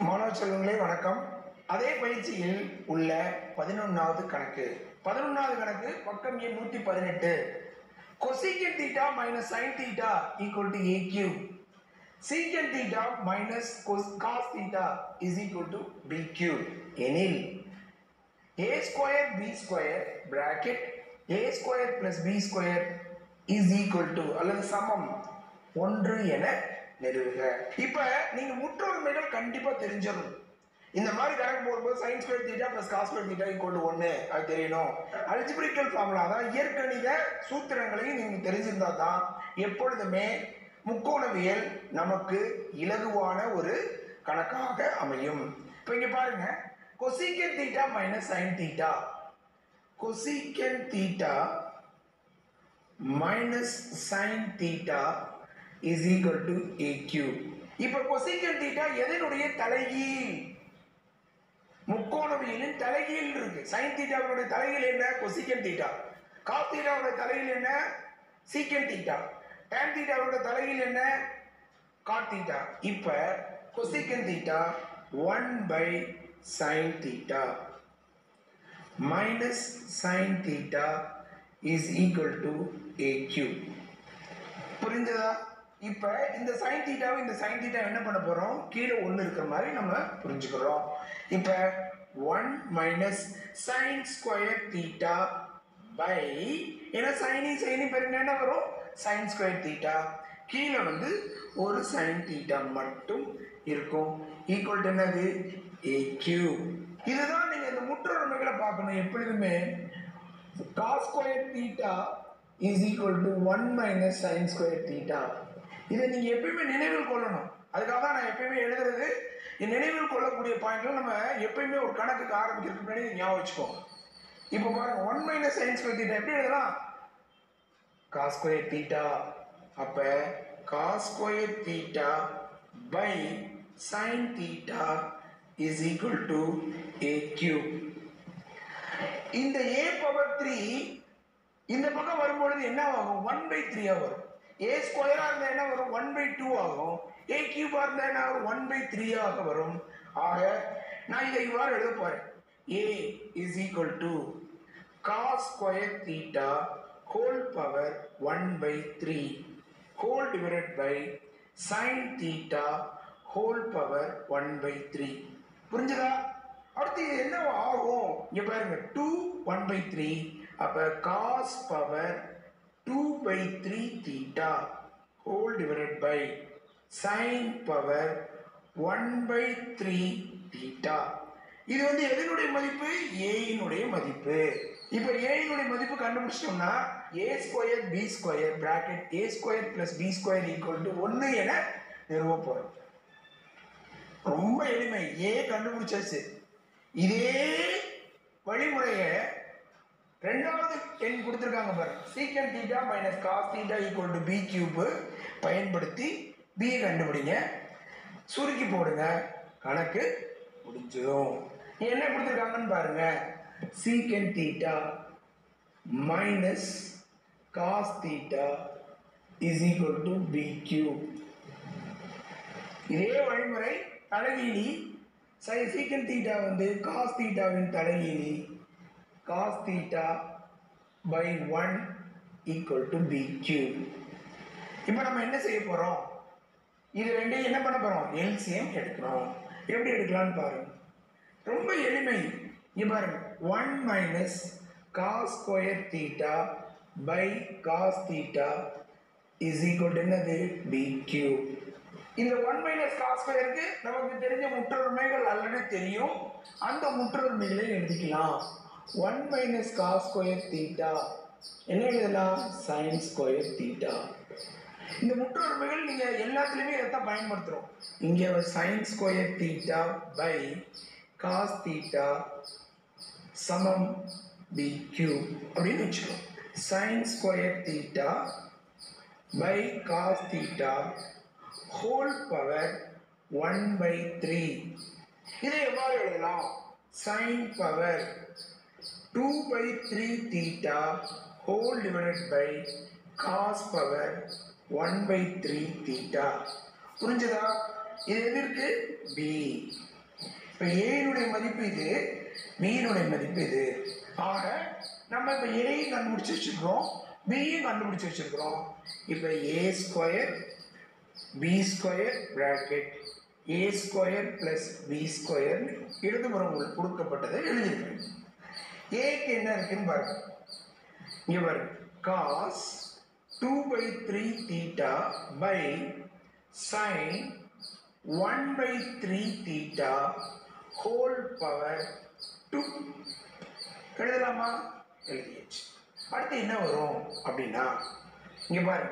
மாணவ செல்வங்களே வணக்கம் அதே பயிற்சியில் உள்ள பதினொன்றாவது கணக்கு பதினொன்றாவது கணக்கு பக்கம் எண் நூற்றி பதினெட்டு cosec theta minus sine theta equal to A cube sec theta minus cos theta is equal to B cube எனில் a square b square bracket a square plus b square is equal to அல்லது சமம் ஒன்று என நிறுவுக இப்ப நீங்க முற்றொருமைகள் கண்டிப்பா தெரிஞ்சிடணும் இந்த மாதிரி கணக்கு போடும்போது sine square theta plus cos square theta equal ஒன்று அது தெரியணும் அல்ஜிபிரிக்கல் ஃபார்முலா தான் இயற்கணித சூத்திரங்களையும் நீங்க தெரிஞ்சிருந்தா தான் எப்பொழுதுமே முக்கோணவியல் நமக்கு இலகுவான ஒரு கணக்காக அமையும் இப்போ இங்க பாருங்க cosecant theta minus sin theta cosecant theta minus sin theta is equal to a cube இப்ப cosecant theta எதனுடைய தலைகீழ் முக்கோணவியலின் தலைகீழ் இருக்கு sin தீட்டாவுடைய தலைகீழ் என்ன cosecant theta cos தீட்டாவுடைய தலைகீழ் என்ன secant theta tan தீட்டாவுடைய தலைகீழ் என்ன cot theta இப்ப cosecant theta 1 by sin theta minus sin theta is equal to a cube புரிஞ்சதா இப்ப இந்த sin தீட்டாவை இந்த sin தீட்டா என்ன பண்ண போறோம் கீழே ஒண்ணு இருக்கிற மாதிரி நம்ம புரிஞ்சுக்கிறோம் இப்ப 1 minus sin square theta by ஏன்னா சைனி சைனி பெருங்க என்ன வரும் sin ஸ்கொயர் தீட்டா கீழே வந்து ஒரு sin தீட்டா மட்டும் இருக்கும் ஈக்குவல் டு என்னது ஏ கியூப் இதுதான் நீங்க இந்த முற்றொருமைகளை பார்க்கணும் எப்பொழுதுமே cos square theta is equal to one minus sine square theta இதை நீங்க எப்பயுமே நினைவில் கொள்ளணும் அதுக்காக தான் நான் எப்பயுமே எழுதுறது இந்த நினைவில் கொள்ளக்கூடிய பாயிண்ட்ல நம்ம எப்பயுமே ஒரு கணக்குக்கு ஆரம்பிக்கிறதுக்கு முன்னாடி இதை ஞாபகம் வச்சுக்கோ இப்போ பாருங்க one minus sine square theta எப்படி எழுதலாம் cos ஸ்கொயர் தீட்டா அப்ப cos square theta by sin theta is equal to A cube இந்த ஏ பவர் த்ரீ இந்த பக்கம் வரும்பொழுது என்ன ஆகும் ஒன் பை த்ரீயா வரும் ஏ ஸ்கொயரா இருந்தா என்ன வரும் ஒன் பை டூ ஆகும் ஏ கியூபா இருந்தா என்ன ஆகும் ஒன் பை த்ரீயாக வரும் ஆக நான் இதை இவ்வாறு எழுத போறேன் A is equal to cos square theta whole power one by three whole divided by sine theta whole power one by three புரிஞ்சுதா அடுத்து இது என்ன ஆகும் இங்க பாருங்க டூ ஒன் பை த்ரீ அப்ப cos power two by three theta whole divided by sine power one by three theta இது வந்து எதனுடைய மதிப்பு ஏயினுடைய மதிப்பு இப்போ ஏயினுடைய மதிப்பு கண்டுபிடிச்சிட்டோம்னா A square B square bracket A square plus B square equal to ஒன்று என நிறுவ போறோம் ரொம்ப எளிமை ஏ கண்டுபிடிச்சாச்சு இதே வழிமுறையை ரெண்டாவது எண் கொடுத்துருக்காங்க பாருங்க sec theta minus cos theta equal to B cube பயன்படுத்தி பி கண்டுபிடிங்க சுருக்கி போடுங்க கணக்கு முடிஞ்சிடும் என்ன கொடுத்துருக்காங்கன்னு பாருங்க sec theta minus cos theta is equal to B cube இதே வழிமுறை தலைகீழி சை சீக்கன் தீட்டா வந்து காஸ் தீட்டாவின் தலைகீழி cos theta by one equal to B cube இப்போ நம்ம என்ன செய்ய போகிறோம் இது ரெண்டையும் என்ன பண்ண போகிறோம் எல்சிஎம் எடுக்கிறோம் எப்படி எடுக்கலாம்னு பாருங்க ரொம்ப எளிமை இங்க பாருங்க one minus cos square theta by cos theta is equal என்னது பி கியூப் இந்த ஒன் மைனஸ் காஸ் ஸ்கொயருக்கு நமக்கு தெரிஞ்ச முற்றொருமைகள் ஆல்ரெடி தெரியும் அந்த முற்றொருமைகளை எழுதிக்கலாம் one minus cos square theta என்ன எழுதலாம் சைன் ஸ்கொயர் தீட்டா இந்த முற்றொருமைகள் நீங்க எல்லாத்துலயுமே இதைத்தான் பயன்படுத்துறோம் இங்க sine square theta by cos theta சமம் பி கியூ அப்படின்னு வச்சுக்கணும் sine square theta by cos theta whole power one by three இதை எவ்வாறு எழுதலாம் sine power two by three theta whole divided by cos power one by three theta புரிஞ்சதா இது எது இருக்கு பி இப்போ ஏனுடைய மதிப்பு இது பியினுடைய மதிப்பு இது ஆக நம்ம இப்போ ஏயும் கண்டுபிடிச்சு வச்சிருக்கிறோம் பியும் கண்டுபிடிச்சு வச்சிருக்கிறோம் இப்போ A square B square bracket A square plus B square இடதுபுறம் உங்களுக்கு கொடுக்கப்பட்டதை எழுதியிருக்கிறேன் ஏக்கு என்ன இருக்குன்னு பாருங்க இங்க பாருங்க cos two by three theta by sine one by three theta whole power two எழுதலாமா எழுதியாச்சு அடுத்து என்ன வரும் அப்படின்னா இங்க பாருங்க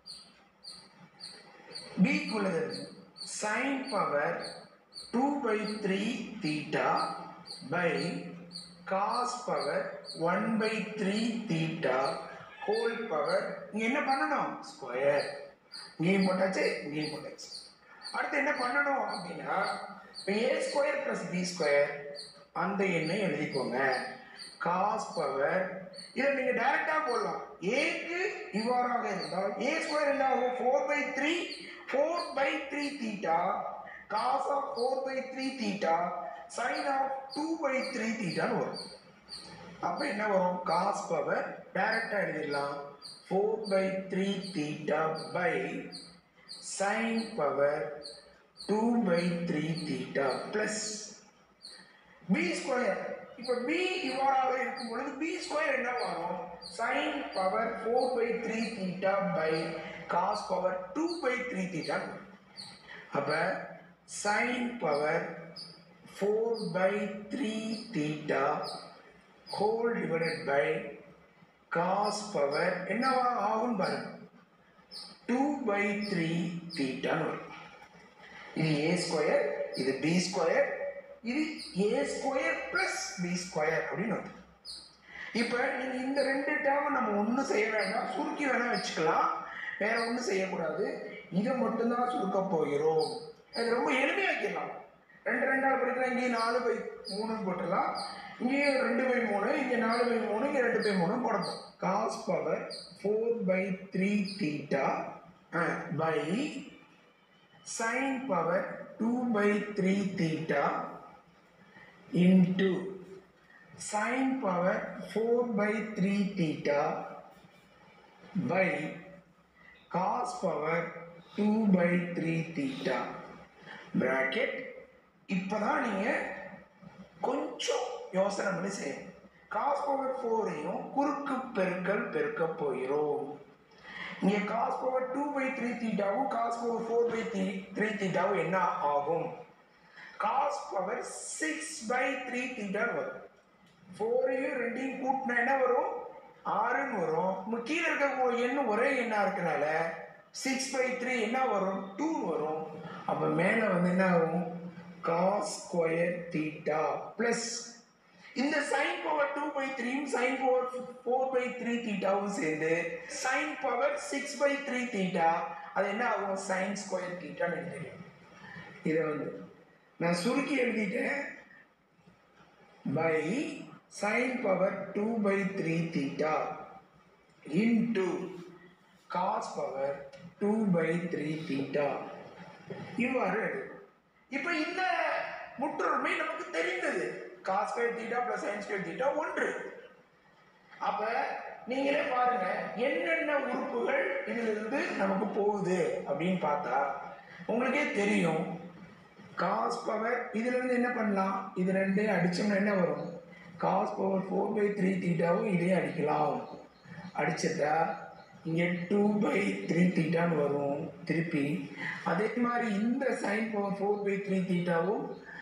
பிக்குள்ளது sine power two by three theta by cos power one by three theta whole power இங்க என்ன பண்ணணும் ஸ்கொயர் இங்கேயும் போட்டாச்சு இங்கேயும் போட்டாச்சு அடுத்து என்ன பண்ணணும் அப்படின்னா A square plus B square அந்த எண்ணை எழுதிக்கோங்க காஸ் பவர் இதை நீங்க டைரக்டா போடலாம் ஏக்கு இவ்வாறாக இருந்தால் ஏ ஸ்கொயர் என்ன ஆகும் four by three four by three theta cos of four by three theta sine of two by three தீட்டான்னு வரும் அப்ப என்ன வரும் காஸ் பவர் டைரக்டா எழுதிடலாம் four by three theta by sine power two by three theta plus B square இப்போ B இவ்வாறாக இருக்கும் பொழுது பி ஸ்கொயர் என்ன வரும் sine power four by three theta by cos power two by three theta அப்ப sine power four by three theta whole divided by cos power என்னவா ஆகும் பாருங்க டூ பை த்ரீ தீட்டான்னு வரும் இது ஏ ஸ்கொயர் இது பி ஸ்கொயர் இது A square plus B square அப்படின்னு வருது இப்போ நீங்க இந்த ரெண்டு டேர்ம் நம்ம ஒன்றும் செய்ய வேண்டாம் சுருக்கி வேணா வச்சுக்கலாம் வேற ஒன்றும் செய்யக்கூடாது இதை மட்டும்தான் சுருக்க போகிறோம் அது ரொம்ப எளிமையாக வைக்கலாம் ரெண்டு ரெண்டாவது படிக்கலாம் இங்கேயும் நாலு பை மூணுன்னு போட்டுடலாம் இங்கேயும் ரெண்டு பை மூணு இங்கே நாலு பை மூணு இங்கே ரெண்டு பை மூணு போடணும் cos power four by three theta by sine power two by three theta into sine power four by three theta by cos power two by three theta bracket இப்போதான் நீங்கள் கொஞ்சம் யோசனை பண்ணி செய்யணும் காஸ் பவர் ஃபோரையும் குறுக்கு பெருக்கல் பெருக்க போகிறோம் இங்கே cos power two by three தீட்டாவும் cos power four by three three தீட்டாவும் என்ன ஆகும் cos power six by three தீட்டான்னு வரும் ஃபோரையும் ரெண்டையும் கூட்டினா என்ன வரும் ஆறுன்னு வரும் நம்ம கீழே இருக்க எண்ணு ஒரே எண்ணா இருக்கனால சிக்ஸ் பை த்ரீ என்ன வரும் டூ வரும் அப்போ மேலே வந்து என்ன ஆகும் காஸ் ஸ்கொயர் தீட்டா ப்ளஸ் இந்த சைன் பவர் டூ பை த்ரீயும் sine power four by three தீட்டாவும் சேர்ந்து sine power six by three theta அது என்ன ஆகும் சைன் ஸ்கொயர் தீட்டான்னு எனக்கு தெரியும் இதை வந்து நான் சுருக்கி எழுதிட்டேன் by sine power two by three theta into cos power two by three theta இவ்வாறு எழுதும் இப்போ இந்த முற்றொருமை நமக்கு தெரிந்தது cos square theta plus sine square theta ஒன்று அப்ப நீங்களே பாருங்க என்னென்ன உறுப்புகள் இதிலிருந்து நமக்கு போகுது அப்படின்னு பார்த்தா உங்களுக்கே தெரியும் காஸ் பவர் இதுல இருந்து என்ன பண்ணலாம் இது ரெண்டையும் அடிச்சோம்னா என்ன வரும் cos power four by three தீட்டாவும் இதையும் அடிக்கலாம் அடிச்சிட்டா இங்கே டூ பை த்ரீ தீட்டான்னு வரும் திருப்பி அதே மாதிரி இந்த sine power four by three தீட்டாவும்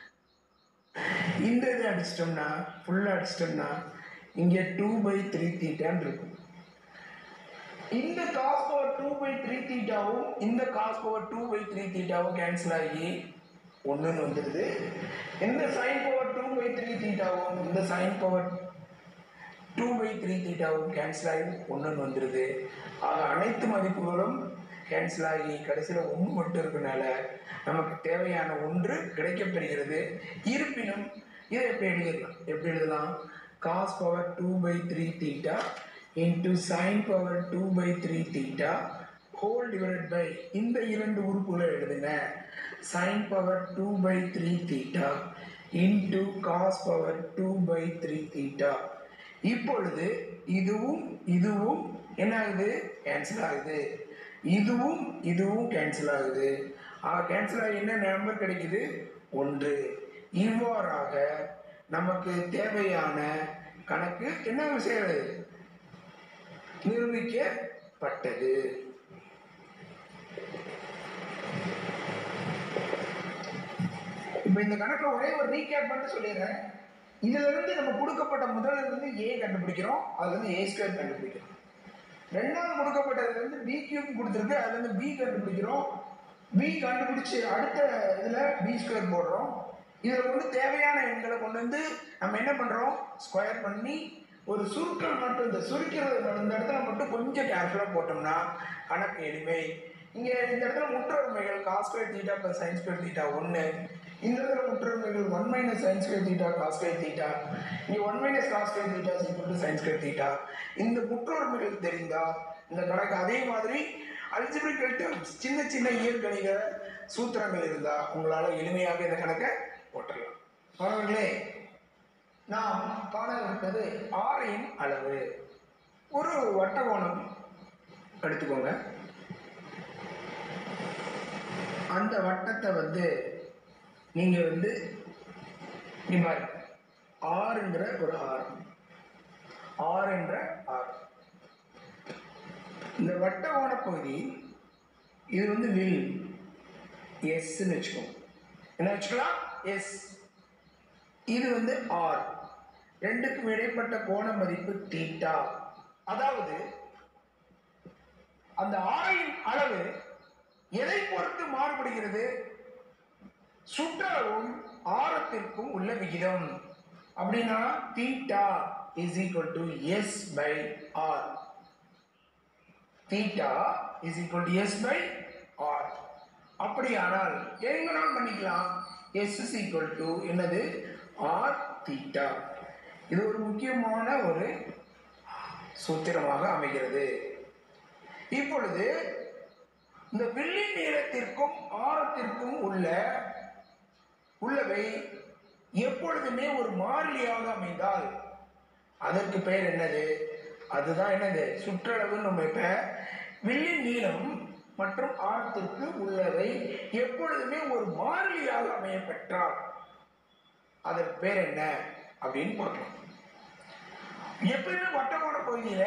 இந்த இது அடிச்சிட்டோம்னா ஃபுல்லாக அடிச்சிட்டோம்னா இங்கே டூ பை த்ரீ தீட்டான்னு இருக்கும் இந்த cos power two by three தீட்டாவும் இந்த cos power two by three தீட்டாவும் கேன்சல் ஆகி ஒன்றுன்னு வந்துடுது இந்த sine power two by three தீட்டாவும் இந்த sine power two by three தீட்டாவும் கேன்சல் ஆகி ஒன்றுன்னு வந்துடுது ஆக அனைத்து மதிப்புகளும் கேன்சல் ஆகி கடைசியில் ஒன்று மட்டும் இருக்கனால நமக்கு தேவையான ஒன்று கிடைக்கப்பெறுகிறது இருப்பினும் இதை எப்படி எழுதிடலாம் எப்படி எழுதலாம் cos power two by three theta into sine power two by three theta whole divide by இந்த இரண்டு உறுப்புகளை எழுதுங்க sin power 2 by 3 theta into cos power 2 by 3 theta இப்பொழுது இதுவும் இதுவும் என்ன ஆகுது கேன்சல் ஆகுது இதுவும் இதுவும் கேன்சல் ஆகுது கேன்சல் ஆகி என்ன நம்பர் கிடைக்குது ஒன்று இவ்வாறாக நமக்கு தேவையான கணக்கு என்ன செய்யறது நிரூபிக்கப்பட்டது இப்போ இந்த கணக்கை ஒரே ஒரு ரீகேப் பண்ணிட்டு சொல்லிடுறேன் இதுல இருந்து நம்ம கொடுக்கப்பட்ட முதல்ல இருந்து ஏ கண்டுபிடிக்கிறோம் அதுல இருந்து ஏ ஸ்கொயர் கண்டுபிடிக்கிறோம் ரெண்டாவது கொடுக்கப்பட்டதுல இருந்து பி கியூப் கொடுத்துருக்கு அதுல இருந்து பி கண்டுபிடிக்கிறோம் பி கண்டுபிடிச்சு அடுத்த இதுல பி ஸ்கொயர் போடுறோம் இதுல கொண்டு தேவையான எண்களை கொண்டு வந்து நம்ம என்ன பண்றோம் ஸ்கொயர் பண்ணி ஒரு சுருக்கம் மட்டும் இந்த சுருக்கிறது இந்த இடத்துல மட்டும் கொஞ்சம் கேர்ஃபுல்லாக போட்டோம்னா கணக்கு எளிமை இங்க இந்த இடத்துல முற்றொருமைகள் cos square theta plus sine square theta ஒன்று இந்த இடத்துல முற்றொருமைகள் one minus sine square theta cos square theta இங்கே one minus cos square theta equal to sine square theta இந்த முற்றொருமைகள் தெரிந்தா இந்த கணக்கு அதே மாதிரி அல்ஜிபிரிக்கல் டேர்ம்ஸ் சின்ன சின்ன இயற்கணித சூத்திரங்கள் இருந்தா உங்களால எளிமையாக இந்த கணக்கை போட்டுடலாம் மாணவர்களே நாம் காணவிருப்பது ஆரையின் அளவு ஒரு வட்டகோணம் எடுத்துக்கோங்க அந்த வட்டத்தை வந்து நீங்க வந்து இங்க பாருங்க ஆறுங்கிற ஒரு ஆறு ஆறுன்ற ஆறு இந்த வட்டகோண பகுதி இது வந்து வில் எஸ்ன்னு வச்சுக்கோங்க என்ன வச்சுக்கலாம் எஸ் இது வந்து ஆர் ரெண்டுக்கும் இடைப்பட்ட கோண மதிப்பு தீட்டா அதாவது அந்த ஆரையின் அளவு எதை பொறுத்து மாறுபடுகிறது சுற்றளவும் ஆரத்திற்கும் உள்ள விகிதம் அப்படின்னா theta is equal to S by R theta is equal to S by R அப்படியானால் எங்கனால் பண்ணிக்கலாம் எஸ் இஸ் ஈக்குவல் டு என்னது ஆர் தீட்டா இது ஒரு முக்கியமான ஒரு சூத்திரமாக அமைகிறது இப்பொழுது இந்த வில்லின் நீளத்திற்கும் ஆரத்திற்கும் உள்ள உள்ளவை எப்பொழுதுமே ஒரு மாறிலியாக அமைந்தால் அதற்கு பெயர் என்னது அதுதான் என்னது சுற்றளவு நம்ம இப்ப வில்லின் நீளம் மற்றும் ஆரத்திற்கு உள்ளவை எப்பொழுதுமே ஒரு மாறிலியாக அமைய பெற்றால் அதற்கு பேர் என்ன அப்படின்னு பார்க்கலாம் எப்பயுமே வட்டமான பகுதியில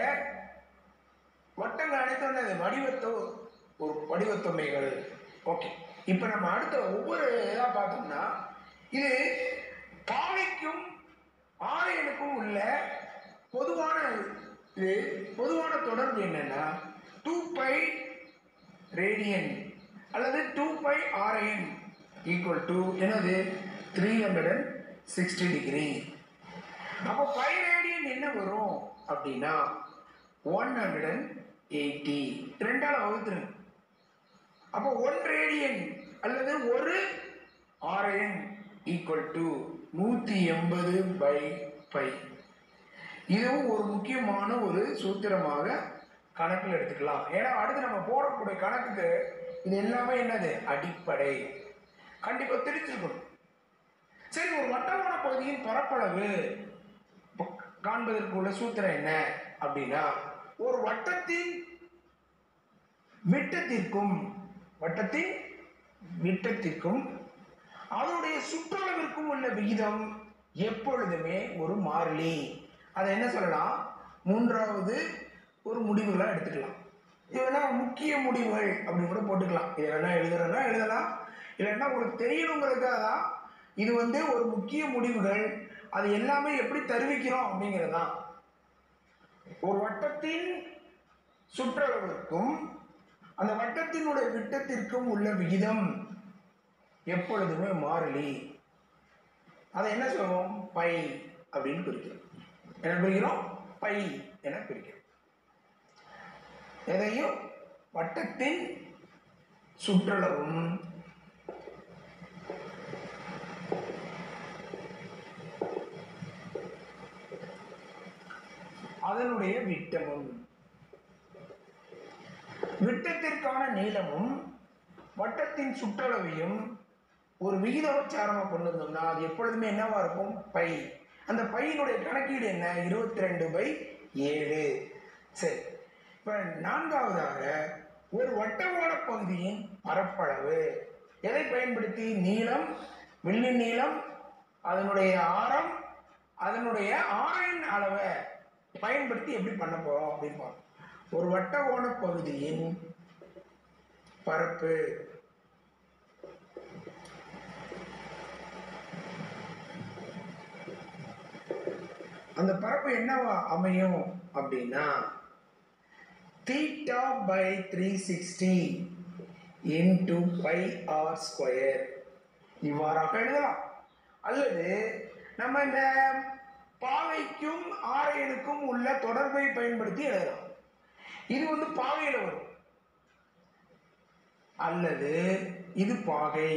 வட்டங்கள் அனைத்தும் என்னது வடிவத்தோ ஒரு வடிவத்தொமைகள் ஓகே இப்போ நம்ம அடுத்த ஒவ்வொரு இதாக பார்த்தோம்னா இது பாவைக்கும் ஆரையனுக்கும் உள்ள பொதுவான இது பொதுவான தொடர்பு என்னன்னா டூ பை ரேடியன் அல்லது two pi radian equal to என்னது three hundred and sixty degree அப்போ பை ரேடியன் என்ன வரும் அப்படின்னா ஒன் ஹண்ட்ரட் அண்ட் எயிட்டி ரெண்டால வகுத்துருங்க அப்போ ஒன் ரேடியன் அல்லது ஒரு ஆர்என் ஈக்குவல் டு நூற்றி எண்பது பை பை இதுவும் ஒரு முக்கியமான ஒரு சூத்திரமாக கணக்கில் எடுத்துக்கலாம் ஏன்னா அடுத்து நம்ம போடக்கூடிய கணக்குக்கு இது எல்லாமே என்னது அடிப்படை கண்டிப்பாக தெரிஞ்சிருக்கணும் சரி ஒரு வட்டமான பகுதியின் பரப்பளவு ப- காண்பதற்கு உள்ள சூத்திரம் என்ன அப்படின்னா ஒரு வட்டத்தின் விட்டத்திற்கும் வட்டத்தின் விட்டத்திற்கும் அதனுடைய சுற்றளவிற்கும் உள்ள விகிதம் எப்பொழுதுமே ஒரு மாறிலி அதை என்ன சொல்லலாம் மூன்றாவது ஒரு முடிவுகளாக எடுத்துக்கலாம் இது வேணா முக்கிய முடிவுகள் அப்படின்னு கூட போட்டுக்கலாம் இதை வேணா எழுதுறதுனா எழுதலாம் இல்லைன்னா உங்களுக்கு தெரியணுங்கிறதுக்காக தான் இது வந்து ஒரு முக்கிய முடிவுகள் அது எல்லாமே எப்படி தருவிக்கிறோம் அப்படிங்கிறது தான் ஒரு வட்டத்தின் சுற்றளவிற்கும் அந்த வட்டத்தினுடைய விட்டத்திற்கும் உள்ள விகிதம் எப்பொழுதுமே மாறிலி அதை என்ன சொல்லுவோம் பை அப்படின்னு குறிக்கிறோம் என்ன குறிக்கிறோம் பை என குறிக்கிறோம் எதையும் வட்டத்தின் சுற்றளவும் அதனுடைய விட்டமும் விட்டத்திற்கான நீளமும் வட்டத்தின் சுற்றளவையும் ஒரு விகிதாச்சாரமா கொண்டு வந்தோம்னா அது எப்பொழுதுமே என்னவா இருக்கும் பை அந்த பையினுடைய கணக்கீடு என்ன இருபத்தி ரெண்டு பை ஏழு சரி இப்ப நான்காவதாக ஒரு வட்டகோண பகுதியின் பரப்பளவு எதை பயன்படுத்தி நீளம் வில்லி நீளம் அதனுடைய ஆரம் அதனுடைய ஆரையின் அளவை பயன்படுத்தி எப்படி பண்ண போறோம் அப்படின்னு பார்ப்போம். ஒரு வட்டகோண பகுதியின் பரப்பு அந்த பரப்பு என்னவா அமையும் அப்படின்னா theta by three sixty into pi r square இவ்வாறாக எழுதலாம் அல்லது நம்ம இந்த பாவைக்கும் ஆரையனுக்கும் உள்ள தொடர்பை பயன்படுத்தி எழுதலாம் இது வந்து பாகையில வரும் அல்லது இது பாகை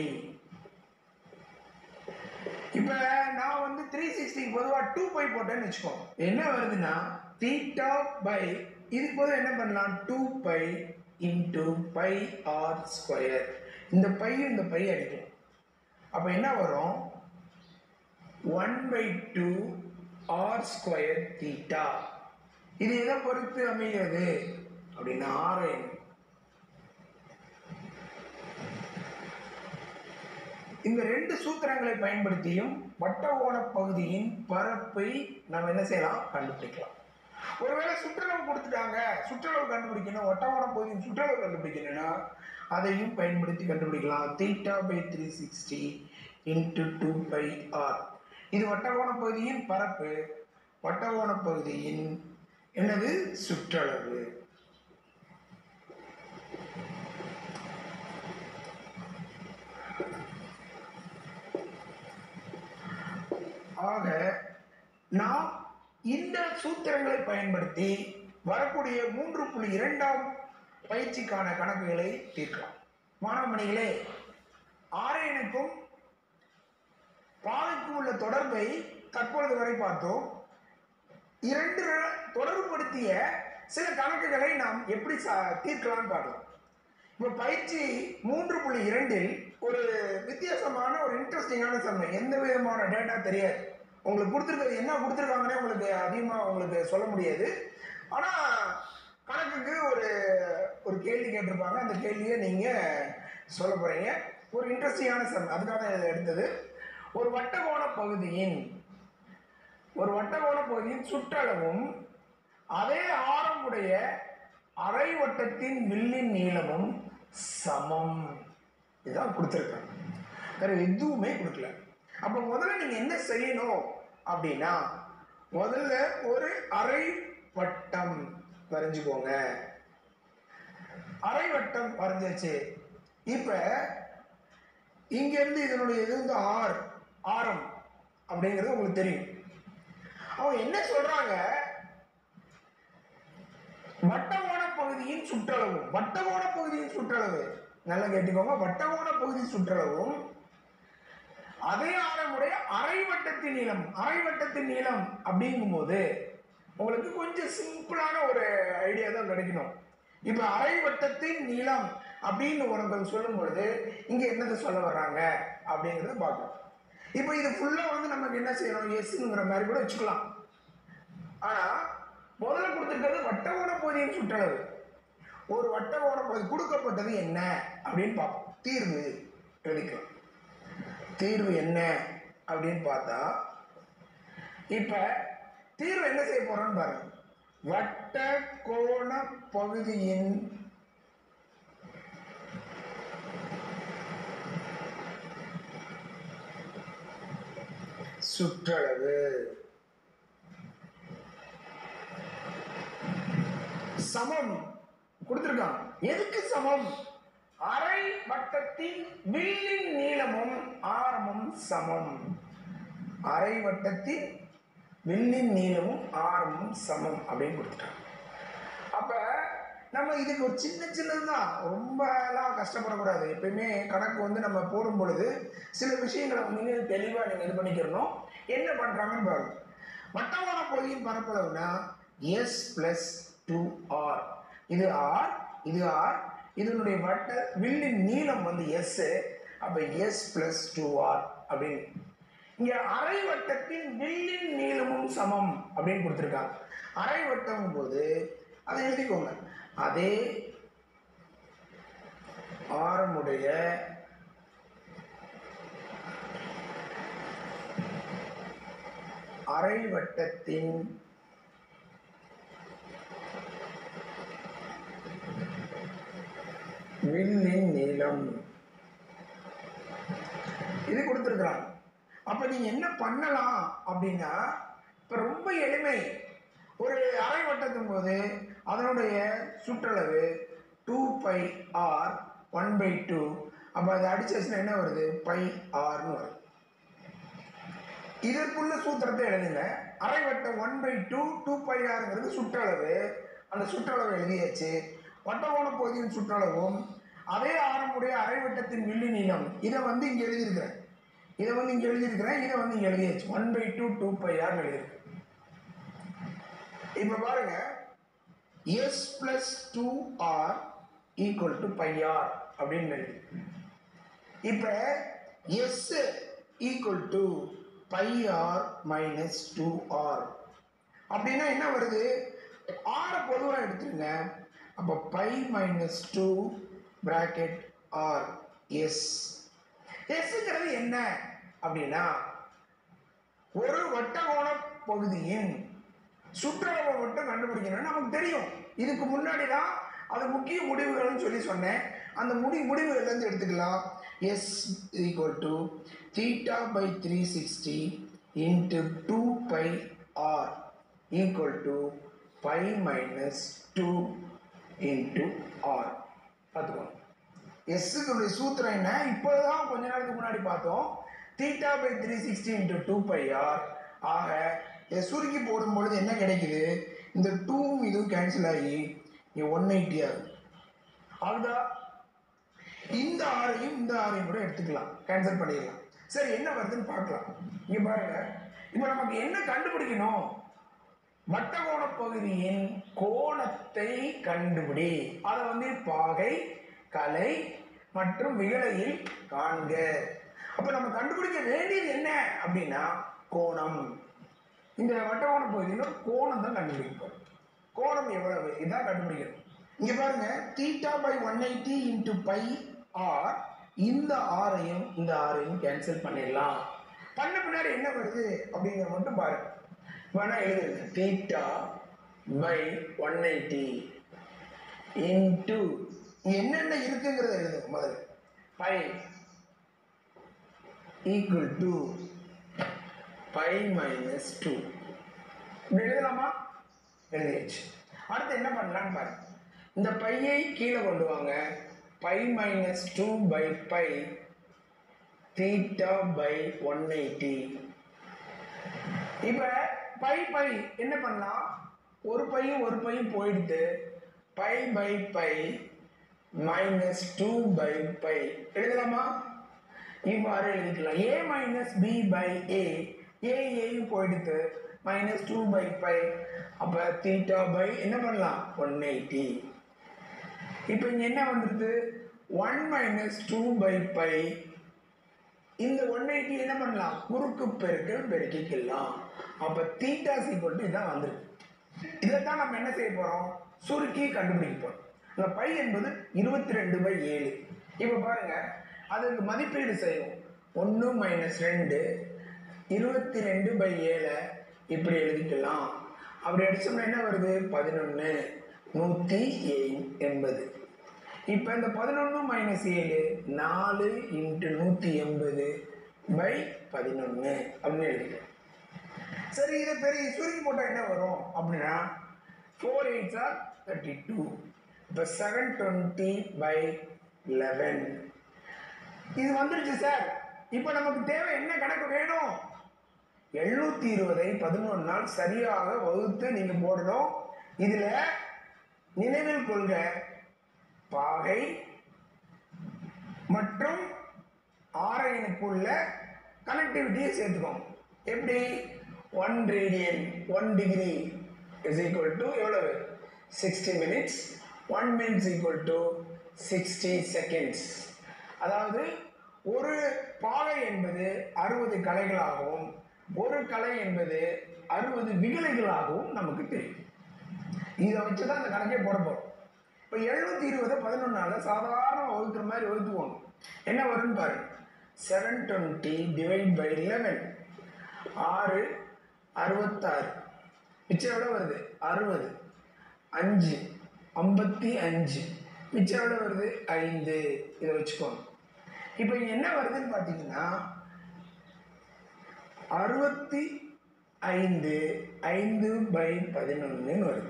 இப்ப நான் வந்து த்ரீ சிக்ஸ்டிக்கு பொதுவாக டூ பை போட்டேன்னு வச்சுக்கோ என்ன வருதுன்னா தீட்டா பை இதுக்கு பொதுவாக என்ன பண்ணலாம் two pi into pi r square இந்த பையும் இந்த பை அடிக்கும் அப்போ என்ன வரும் one by two r square theta இது எதை பொறுத்து அமைகிறது அப்படின்னா ஆர்என் இந்த ரெண்டு சூத்திரங்களை பயன்படுத்தியும் வட்டகோண பகுதியின் பரப்பை நம்ம என்ன செய்யலாம் கண்டுபிடிக்கலாம் ஒருவேளை சுற்றளவு கொடுத்துட்டாங்க சுற்றளவு கண்டுபிடிக்கணும் வட்டகோண பகுதியின் சுற்றளவு கண்டுபிடிக்கணும்னா அதையும் பயன்படுத்தி கண்டுபிடிக்கலாம் theta by three sixty into two pi r இது வட்டகோண பகுதியின் பரப்பு வட்டகோண பகுதியின் என்னது சுற்றளவு ஆக நாம் இந்த சூத்திரங்களை பயன்படுத்தி வரக்கூடிய மூன்று புள்ளி இரண்டாம் பயிற்சிக்கான கணக்குகளை தீர்க்கலாம் மாணவமணிகளே ஆரையனுக்கும் பாதைக்கும் உள்ள தொடர்பை தற்பொழுது வரை பார்த்தோம் இரண்டு தொடர்புபடுத்திய சில கணக்குகளை நாம் எப்படி ச- தீர்க்கலாம்னு பார்க்கலாம் இப்போ பயிற்சி மூன்று புள்ளி இரண்டில் ஒரு வித்தியாசமான ஒரு இன்ட்ரெஸ்டிங்கான சம்மை எந்த விதமான டேட்டா தெரியாது உங்களுக்கு கொடுத்துருக்கிறது என்ன கொடுத்துருக்காங்கன்னே உங்களுக்கு அதிகமாக உங்களுக்கு சொல்ல முடியாது ஆனால் கணக்குக்கு ஒரு ஒரு கேள்வி கேட்டிருப்பாங்க அந்த கேள்வியை நீங்கள் சொல்ல போகிறீங்க ஒரு இன்ட்ரெஸ்டிங்கான சம் அதுக்காக தான் இதை எடுத்தது ஒரு வட்டகோண பகுதியின் ஒரு வட்டகோண பகுதியின் சுற்றளவும் அதே ஆரமுடைய அரை வட்டத்தின் வில்லின் நீளமும் சமம் இதுதான் கொடுத்துருக்காங்க வேற எதுவுமே கொடுக்கல அப்ப முதல்ல நீங்க என்ன செய்யணும் அப்படின்னா முதல்ல ஒரு அரை வட்டம் வரைஞ்சுக்கோங்க அரை வட்டம் வரைஞ்சாச்சு இப்ப இங்க இருந்து இதனுடைய இது வந்து ஆர் ஆரம் அப்படிங்கிறது உங்களுக்கு தெரியும் அவங்க என்ன சொல்றாங்க வட்டகோண பகுதியின் சுற்றளவு வட்டகோண பகுதியின் சுற்றளவு நல்லா கேட்டுக்கோங்க வட்டகோண பகுதி சுற்றளவும் அதே ஆரமுடைய அரை வட்டத்தின் நீளம் அரை வட்டத்தின் நீளம் அப்படிங்கும்போது உங்களுக்கு கொஞ்சம் சிம்பிளான ஒரு ஐடியா தான் கிடைக்கணும் இப்போ அரை வட்டத்தின் நீளம் அப்படின்னு உனக்கு சொல்லும் பொழுது இங்க என்னத்தை சொல்ல வர்றாங்க அப்படிங்கறத பார்க்கணும் இப்போ இது ஃபுல்லா வந்து நமக்கு என்ன செய்யணும் எஸ்ங்கிற மாதிரி கூட வச்சுக்கலாம் ஆனா முதல்ல கொடுத்துருக்கிறது வட்டகோண பகுதியின் சுற்றளவு ஒரு வட்டகோண பகுதி கொடுக்கப்பட்டது என்ன அப்படின்னு பார்ப்போம் தீர்வு எழுதிக்கலாம் தீர்வு என்ன அப்படின்னு பார்த்தா இப்ப தீர்வு என்ன செய்ய போறோம்னு பாருங்க வட்ட கோண பகுதியின் சுற்றளவு சமம் கொடுத்திருக்காங்க எதுக்கு சமம் அரை வட்டத்தின் வில்லின் நீளமும் ஆரமும் சமம் அரை வட்டத்தின் வில்லின் நீளமும் ஆரமும் சமம் அப்படின்னு கொடுத்துட்டாங்க அப்ப நம்ம இதுக்கு ஒரு சின்ன சின்னதுதான் ரொம்ப எல்லாம் கஷ்டப்படக்கூடாது எப்பயுமே கணக்கு வந்து நம்ம போடும் பொழுது சில விஷயங்களை வந்து நீங்க தெளிவா நீங்க இது பண்ணிக்கிறணும் என்ன பண்றாங்கன்னு பாருங்க வட்டமான பகுதியின் பரப்பளவுனா எஸ் பிளஸ் டூ ஆர் இது ஆர் இது ஆர் இதனுடைய வட்ட வில்லின் நீளம் வந்து எஸ் அப்ப எஸ் பிளஸ் டூ ஆர் அப்படின்னு இங்க அரை வட்டத்தின் வில்லின் நீளமும் சமம் அப்படின்னு கொடுத்துருக்காங்க அரை வட்டம் போது அதை எழுதிக்கோங்க அதே ஆரமுடைய அரை வட்டத்தின் வில்லின் நீளம் இது கொடுத்துருக்குறாங்க அப்ப நீங்க என்ன பண்ணலாம் அப்படின்னா இப்ப ரொம்ப எளிமை ஒரு அரை வட்டத்தும் போது அதனுடைய சுற்றளவு two pi r one by two அப்போ அதை அடிச்சா என்ன வருது பை ஆர்னு வருது இதற்குள்ள சூத்திரத்தை எழுதுங்க அரை வட்டம் one by two two pi ஆறுங்கிறது சுற்றளவு அந்த சுற்றளவு எழுதியாச்சு வட்டகோண பகுதியின் சுற்றளவும் அதே ஆரமுடைய அரை வட்டத்தின் மில்லி நீளம் இதை வந்து இங்கே எழுதியிருக்கிறேன் இதை வந்து இங்கே எழுதியிருக்கிறேன் இதை வந்து இங்கே எழுதியாச்சு one by two two pi r எழுதியிருக்கேன் இப்போ பாருங்க s plus two r equal to pi r அப்படின்னு எழுதி இப்போ s equal to pi r minus two r அப்படின்னா என்ன வருது ஆரை பொதுவாக எடுத்துருங்க அப்போ pi minus two bracket r s எஸ்ங்கிறது என்ன அப்படின்னா ஒரு வட்டகோண பகுதியின் சுற்றளவை மட்டும் கண்டுபிடிக்கணும்னு நமக்கு தெரியும் இதுக்கு முன்னாடி தான் அது முக்கிய முடிவுகள்னு சொல்லி சொன்னேன் அந்த முடி முடிவுகள்லேருந்து எடுத்துக்கலாம் s equal to theta by three sixty into two pi r equal to pi minus two into r பார்த்துக்கோங்க எஸ்ஸுக்கு சூத்திரம் என்ன இப்போதான் கொஞ்ச நேரத்துக்கு முன்னாடி பார்த்தோம் theta by three sixty into two pi r ஆக இதை சுருக்கி போடும்பொழுது என்ன கிடைக்குது இந்த டூவும் இதுவும் கேன்சல் ஆகி இங்கே ஒன் எயிட்டி ஆகுது அதுதான் இந்த ஆறையும் இந்த ஆறையும் கூட எடுத்துக்கலாம் கேன்சல் பண்ணிடலாம் சரி என்ன வருதுன்னு பார்க்கலாம் இங்க பாருங்க இப்போ நமக்கு என்ன கண்டுபிடிக்கணும் வட்டகோண பகுதியின் கோணத்தை கண்டுபிடி அதை வந்து பாகை கலை மற்றும் விகலையில் காண்க அப்ப நம்ம கண்டுபிடிக்க வேண்டியது என்ன அப்படின்னா கோணம் இந்த வட்டகோண பகுதியில் கோணம் தான் கண்டுபிடிக்க போறோம் கோணம் எவ்வளவு இதான் கண்டுபிடிக்கணும் இங்க பாருங்க theta by one eighty into pi r இந்த ஆரையும் இந்த ஆரையும் கேன்சல் பண்ணிடலாம் பண்ண பின்னாடி என்ன வருது அப்படிங்கிறத மட்டும் பாருங்க வேணா எழுதுங்க theta by one eighty into என்னென்ன இருக்குங்கிறத எழுதுங்க முதல்ல pi equal to pi minus two இப்படி எழுதலாமா எழுதியாச்சு அடுத்து என்ன பண்ணலான்னு பாருங்க இந்த பையை கீழே கொண்டு வாங்க pi minus two by pi theta by one eighty இப்போ பை பை என்ன பண்ணலாம் ஒரு பையும் ஒரு பையும் போயிடுத்து pi by pi minus two by pi எழுதலாமா இவ்வாறு எழுதிக்கலாம் A minus B by A A ஏயும் போயிடுத்து மைனஸ் டூ பை பை அப்போ தீட்டா பை என்ன பண்ணலாம் ஒன் எயிட்டி இப்போ இங்கே என்ன வந்துடுது one minus two by pi இந்த ஒன் எயிட்டி என்ன பண்ணலாம் குறுக்கு பெருக்கல் பெருக்கிக்கலாம் அப்போ தீட்டா சீக்வல் இதான் வந்துருக்கு இதை தான் நம்ம என்ன செய்ய போகிறோம் சுருக்கி கண்டுபிடிக்க போகிறோம் இந்த பை என்பது இருபத்தி ரெண்டு பை ஏழு இப்போ பாருங்க அதுக்கு மதிப்பீடு செய்வோம் ஒன்று மைனஸ் ரெண்டு இருபத்தி ரெண்டு பை ஏழை இப்படி எழுதிக்கலாம் அப்படி அடிச்சோம்னா என்ன வருது பதினொன்று நூற்றி எண்பது இப்போ இந்த பதினொன்று மைனஸ் ஏழு நாலு இன்ட்டு நூற்றி எண்பது பை பதினொன்று அப்படின்னு எழுதிக்கலாம் சரி இதை பெரிய சுருக்கி போட்டால் என்ன வரும் அப்படின்னா four eights are thirty two இப்போ செவன் டுவெண்ட்டி பை லெவன் இது வந்துருச்சு சார் இப்போ நமக்கு தேவை என்ன கணக்கு வேணும் எழுநூத்தி இருபதை பதினொன்று நாள் சரியாக வகுத்து நீங்க போடணும் இதுல நினைவில் கொள்க பாகை மற்றும் ஆரையனுக்குள்ள கனெக்டிவிட்டியை சேர்த்துக்கோங்க எப்படி one radian one degree is equal to எவ்வளவு sixty minutes one minutes equal to sixty seconds அதாவது ஒரு பாகை என்பது அறுபது கலைகளாகவும் ஒரு கலை என்பது அறுபது விகலைகளாகவும் நமக்கு தெரியும் இதை வச்சு தான் இந்த கணக்கே போட போறோம் இப்போ எழுநூத்தி இருபதை பதினொன்னால சாதாரண வகுக்கிற மாதிரி வகுத்துவோம் என்ன வரும்னு பாருங்க seven twenty divide by eleven ஆறு அறுபத்தாறு மிச்சம் எவ்வளோ வருது அறுபது அஞ்சு ஐம்பத்தி அஞ்சு மிச்சம் எவ்வளோ வருது ஐந்து இதை வச்சுக்கோங்க இப்போ இங்க என்ன வருதுன்னு பார்த்தீங்கன்னா அறுபத்தி ஐந்து ஐந்து பை பதினொன்றுன்னு வருது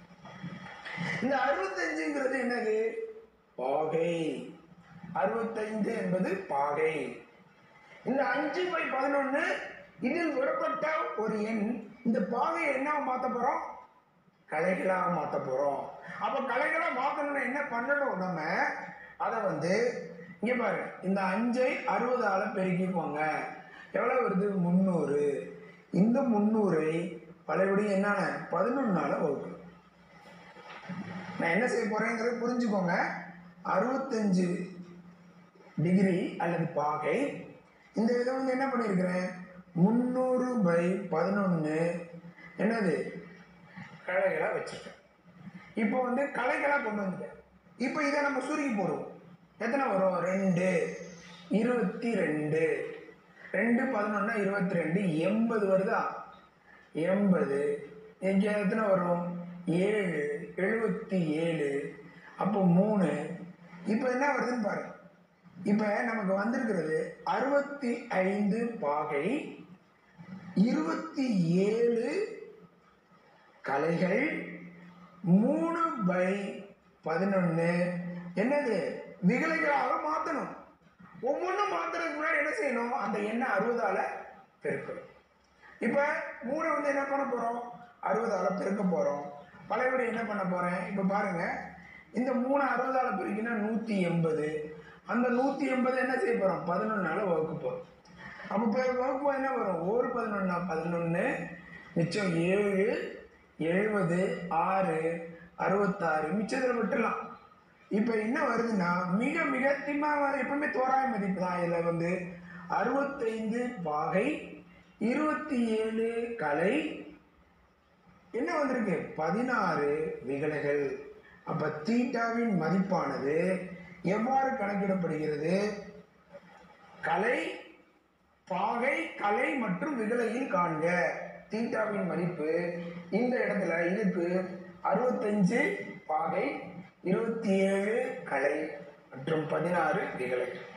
இந்த அறுபத்தஞ்சுங்கிறது என்னது பாகை அறுபத்தைந்து என்பது பாகை இந்த அஞ்சு பை பதினொன்று இதில் விடப்பட்ட ஒரு எண் இந்த பாகையை என்ன மாற்ற போறோம் கலைகளாக மாற்ற போறோம் அப்போ கலைகளாக மாற்றணும்னா என்ன பண்ணணும் நம்ம அதை வந்து இங்கே பாருங்க இந்த அஞ்சை அறுபதால பெருக்கிக்கோங்க எவ்வளோ வருது முந்நூறு இந்த முந்நூறை பழையபடியும் என்னென்ன பதினொன்னால வகுக்கணும் நான் என்ன செய்ய போறேங்கிறத புரிஞ்சுக்கோங்க அறுபத்தஞ்சு டிகிரி அல்லது பாகை இந்த இதை வந்து என்ன பண்ணியிருக்கிறேன் முந்நூறு பை பதினொன்று என்னது கலைகளாக வச்சுருக்கேன் இப்போ வந்து கலைகளாக கொண்டு வந்துட்டேன் இப்போ இதை நம்ம சுருக்கி போடுவோம் எத்தனை வரும் ரெண்டு இருபத்தி ரெண்டு ரெண்டு பதினொன்னா இருபத்தி ரெண்டு எண்பது வருதா எண்பது இங்கே எத்தனை வரும் ஏழு எழுபத்தி ஏழு அப்போ மூணு இப்போ என்ன வருதுன்னு பாருங்க இப்போ நமக்கு வந்திருக்கிறது அறுபத்தி ஐந்து பாகை இருபத்தி ஏழு கலைகள் மூணு பை பதினொன்று என்னது விகலைகளாக மாற்றணும் ஒவ்வொன்றும் மாத்துறதுக்கு முன்னாடி என்ன செய்யணும் அந்த எண்ணெய் அறுபதால பெருக்கணும் இப்போ மூணை வந்து என்ன பண்ண போகிறோம் அறுபதால பெருக்க போகிறோம் பழையபடி என்ன பண்ண போகிறேன் இப்போ பாருங்க இந்த மூணு அறுபதால பெருக்கினா நூற்றி எண்பது அந்த நூற்றி எண்பது என்ன செய்ய போகிறோம் பதினொன்னால வகுக்க போகிறோம் அப்போ இப்போ வகுப்பு என்ன வரும் ஒரு பதினொன்னா பதினொன்று மிச்சம் ஏழு எழுபது ஆறு அறுபத்தாறு மிச்சத்தில் விட்டுடலாம் இப்போ என்ன வருதுன்னா மிக மிக திம்மாக எப்பவுமே தோராய மதிப்பு தான் இதில் வந்து அறுபத்தைந்து பாகை இருபத்தி ஏழு கலை என்ன வந்திருக்கு பதினாறு விகலைகள் அப்ப தீட்டாவின் மதிப்பானது எவ்வாறு கணக்கிடப்படுகிறது கலை பாகை கலை மற்றும் விகலையில் காண்க தீட்டாவின் மதிப்பு இந்த இடத்துல இதுக்கு அறுபத்தஞ்சு பாகை இருபத்தி ஏழு கலை மற்றும் பதினாறு விகலை